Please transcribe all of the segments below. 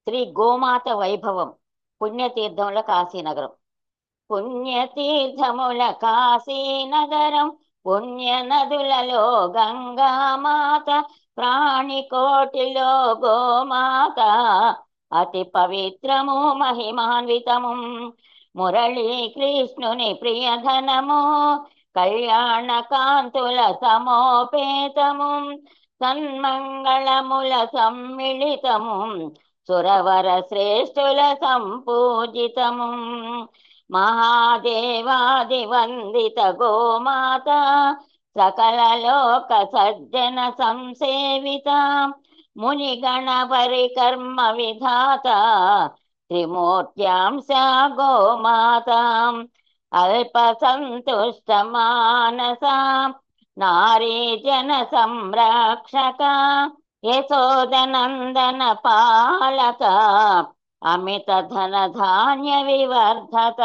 శ్రీ గోమాత వైభవం పుణ్యతీర్థముల కాశీనగరం పుణ్యతీర్థముల కాశీనగరం పుణ్య నదులలో గంగామాత ప్రాణికోటిలో గోమాత అతి పవిత్రము మహిమాన్వితము మురళీ కృష్ణుని ప్రియధనము కళ్యాణ కాంతుల సమోపేతము సన్మంగళముల సమ్మిళితము సురవర శ్రేష్ఠుల సంపూజితము మహాదేవాది వందిత గోమాత సకల లోక సజ్జన సంసేవిత మునిగణ పరికర్మ విధాత త్రిమూర్త్యాంశ గోమాత అల్ప సంతుష్ట మానస నారీ జన సంరక్షక యశోదనందన పాలక అమిత ధన ధాన్య వివర్ధత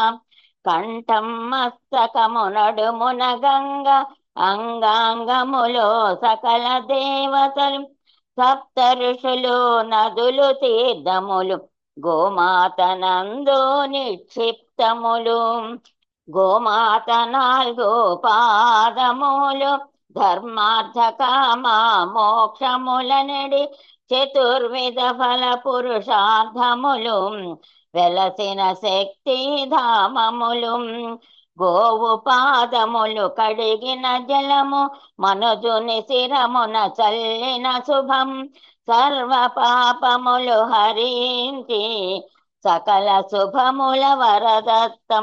కంఠం మస్తకము నడుమున గంగ అంగాంగములో సకల దేవతలు సప్త ఋషులు నదులు తీర్థములు గోమాత నందు నిక్షిప్తములు గోమాత నాలుగు పాదములు ధర్మార్థ కామ మోక్షములనడి చతుర్విధ ఫల పురుషార్థములు వెలసిన శక్తి ధామములు గోవు పాదములు కడిగిన జలము మనుజుని శిరమున చల్లిన శుభం సర్వ పాపములు హరించి సకల శుభముల వరదత్తం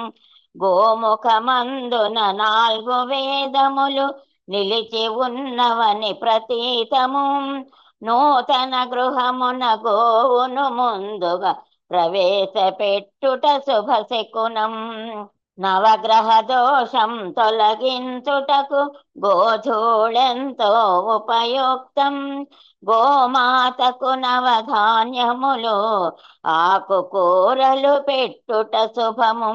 గోముఖమందున నాలుగు వేదములు నిలిచి ఉన్నవని ప్రతీతము నూతన గృహమున గోవును ముందుగా ప్రవేశపెట్టుట శుభ శకునం నవగ్రహ దోషం తొలగించుటకు గోధూళెంతో ఉపయుక్తం గోమాతకు నవధాన్యములు ఆకుకూరలు పెట్టుట శుభము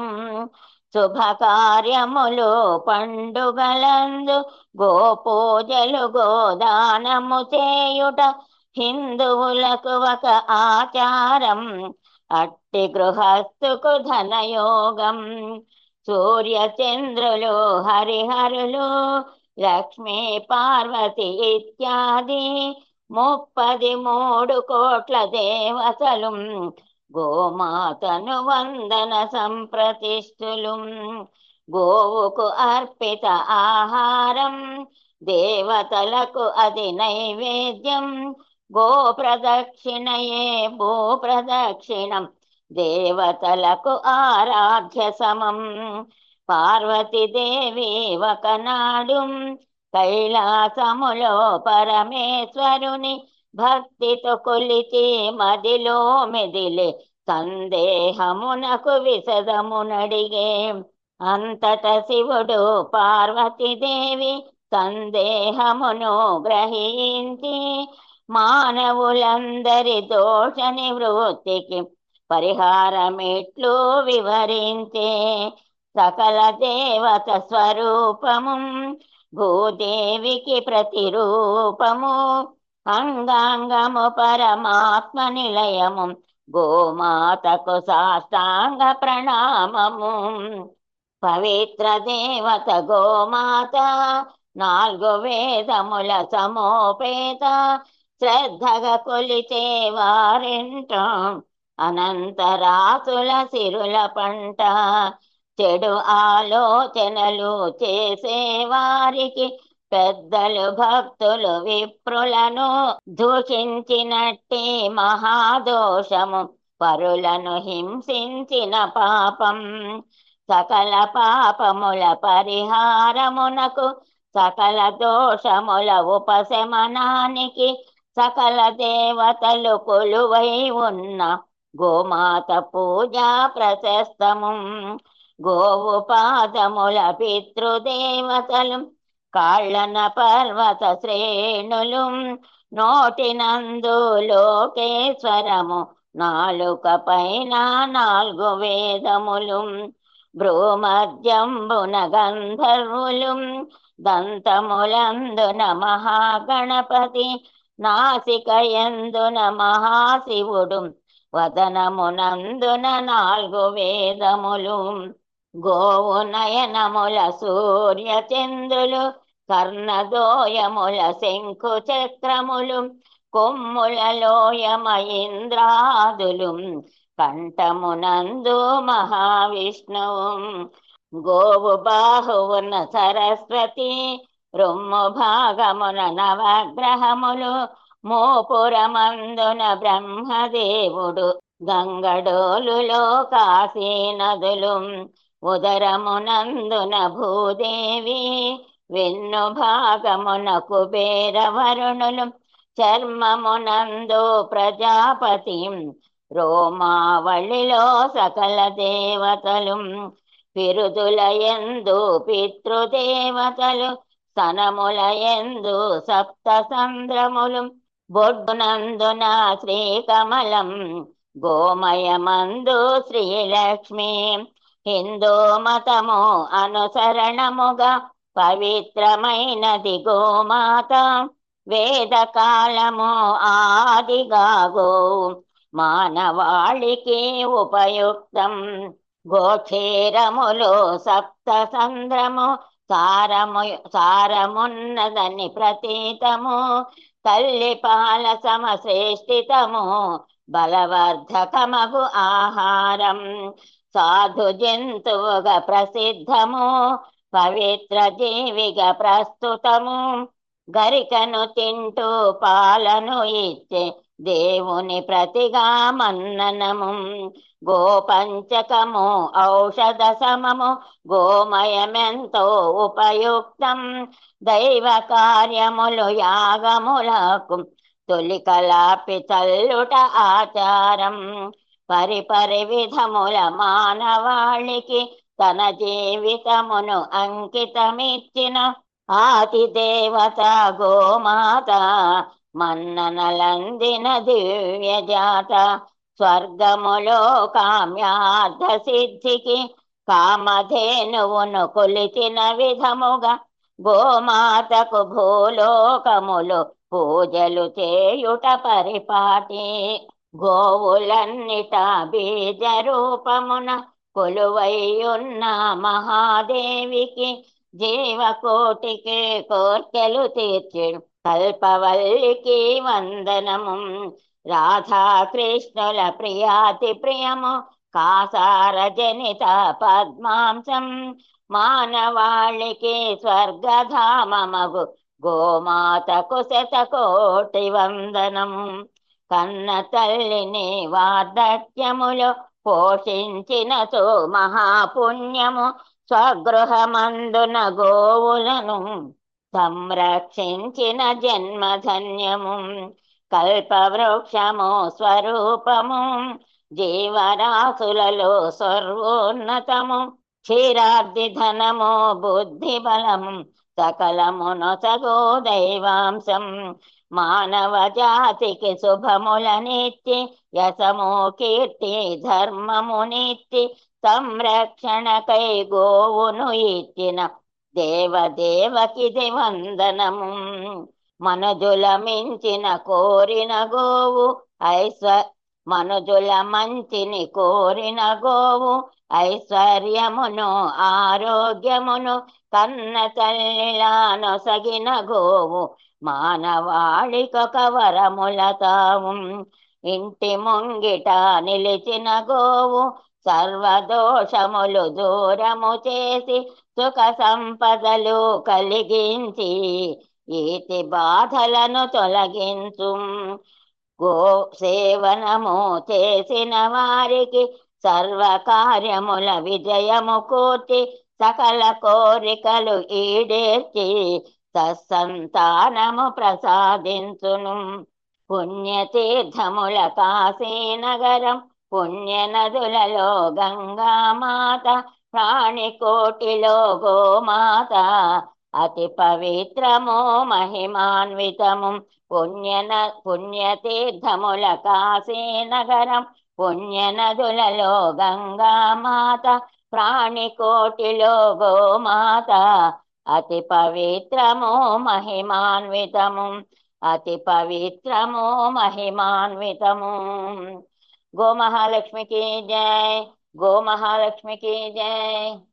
శుభకార్యములు పండుగలందు గోపూజలు గోదానము చేయుట హిందువులకు ఒక ఆచారం అట్టి గృహస్థుకు ధనయోగం సూర్య చంద్రులు హరిహరులు లక్ష్మీ పార్వతి ఇత్యాది ముప్పది మూడు కోట్ల దేవతలు గోమాతను వందన సంప్రతిష్ఠులు గోవుకు అర్పిత ఆహారం దేవతలకు అది నైవేద్యం గో ప్రదక్షిణయే భూ ప్రదక్షిణం దేవతలకు ఆరాధ్య సమం పార్వతీదేవి ఒకనాడు కైలాసములో పరమేశ్వరుని భక్తితో కొలిచి మదిలో మెదిలే సందేహమునకు విశదమునడిగే అంతట శివుడు పార్వతీదేవి సందేహమును గ్రహించి మానవులందరి దోష నివృత్తికి పరిహారమిట్లు వివరించే సకల దేవత స్వరూపము భూదేవికి ప్రతిరూపము అంగాంగము పరమాత్మ నిలయము గోమాతకు సాష్టాంగ ప్రణామము పవిత్ర దేవత గోమాత నాలుగు వేదముల సమోపేత శ్రద్ధగా కొలిచే వారింట అనంతరాసుల సిరుల పంట చెడు ఆలోచనలు చేసే వారికి పెద్దలు భక్తులు విప్రులను దూషించినట్టి మహాదోషము పరులను హింసించిన పాపం సకల పాపముల పరిహారమునకు సకల దోషముల ఉపశమనానికి సకల దేవతలు కొలువై ఉన్న గోమాత పూజా ప్రశస్తము గోవు పాదముల పితృదేవతలు కాళ్ళన పర్వత శ్రేణులు నోటినందు లోకేశ్వరము నాలుక పైన నాలుగు వేదములు భ్రూమధ్యంబున గంధర్వులు దంతములందున మహాగణపతి నాసిక ఎందున మహాశివుడు వదనమునందున నాలుగు వేదములు గోవు నయనముల సూర్య చంద్రులు కర్ణదోయముల శంఖు చక్రములు కొమ్ముల లోయమ ఇంద్రాదులు కంఠమునందు మహావిష్ణువు గోవు బాహువున సరస్వతి రొమ్ము భాగమున నవగ్రహములు మోపురమందున బ్రహ్మదేవుడు గంగడోలులో కాశీ నదులు ఉదరమునందున భూదేవి వెన్ను భాగమున కుబేర వరుణులు చర్మమునందు ప్రజాపతి రోమావళిలో సకల దేవతలు పిరుదుల ఎందు పితృదేవతలు స్తనముల ఎందు సప్త సంద్రములు బొడ్డునందున శ్రీకమలం గోమయమందు శ్రీలక్ష్మి హిందూ మతము అనుసరణముగా పవిత్రమైనది గోమాత వేద కాలము ఆదిగా గో మానవాళికి ఉపయుక్తం గోక్షేరములో సప్త సంద్రము సారము సారమున్నదని ప్రతీతము తల్లి పాల సమశ్రేష్ఠితము బలవర్ధకమగు ఆహారం సాధు జంతువుగా ప్రసిద్ధము పవిత్ర జీవిగా ప్రస్తుతము గరికను తింటూ పాలను ఇచ్చే దేవుని ప్రతిగా మన్ననము గోపంచకము ఔషధ సమము గోమయమెంతో ఉపయుక్తం దైవ కార్యములు యాగములకు తొలి కలాపి చల్లుట ఆచారం పరిపరి విధముల మానవాళికి తన జీవితమును అంకితమిచ్చిన ఆది దేవత గోమాత మన్ననలందిన దివ్య జాత స్వర్గములో కామ్యార్థ సిద్ధికి కామధేనువును కొలిచిన విధముగా గోమాతకు భూలోకములు పూజలు చేయుట పరిపాటి గోవులన్నిట బీజ రూపమున కొలువైయున్న మహాదేవికి జీవకోటికి కోర్కెలు తీర్చి కల్పవల్లికి వందనము రాధాకృష్ణుల ప్రియాతి ప్రియము కాసార జనిత పద్మాంశం మానవాళికి స్వర్గధామమగు గోమాతకు శతకోటి వందనము కన్న తల్లిని వార్ధక్యములో పోషించినతో మహాపుణ్యము స్వగృహమందున గోవులను సంరక్షించిన జన్మధన్యము కల్పవృక్షము స్వరూపము జీవరాశులలో సర్వోన్నతము క్షీరాబ్ది ధనము బుద్ధి బలము సకలమునొసగో దైవాంశం మానవ జాతికి శుభములనిచ్చి యశము కీర్తి ధర్మమునిచ్చి సంరక్షణకై గోవును ఇచ్చిన దేవదేవకిది వందనము మనుజుల మించిన కోరిన గోవు ఐశ్వ మనుజుల మంచిని కోరిన గోవు ఐశ్వర్యమును ఆరోగ్యమును కన్న తల్లిలా నొసగిన గోవు మానవాళికొక వరములతావు ఇంటి ముంగిట నిలిచిన గోవు సర్వదోషములు దూరము చేసి సుఖ సంపదలు కలిగించి ఈతి బాధలను తొలగించు గో సేవనము చేసిన వారికి సర్వకార్యముల విజయము కూర్చి సకల కోరికలు ఈడేర్చి సత్సంతానము ప్రసాదించును పుణ్యతీర్థముల కాశీనగరం పుణ్య నదులలో గంగామాత ప్రాణికోటిలో గోమాత అతి పవిత్రము మహిమాన్వితము పుణ్యన పుణ్యతీర్థముల కాశీనగరం పుణ్య నదులలో గంగామాత ప్రాణికోటిలో గోమాత అతి పవిత్రము మహిమాన్వితము అతి పవిత్రము మహిమాన్వితము గో మహాలక్ష్మికి జై గో మహాలక్ష్మికి జై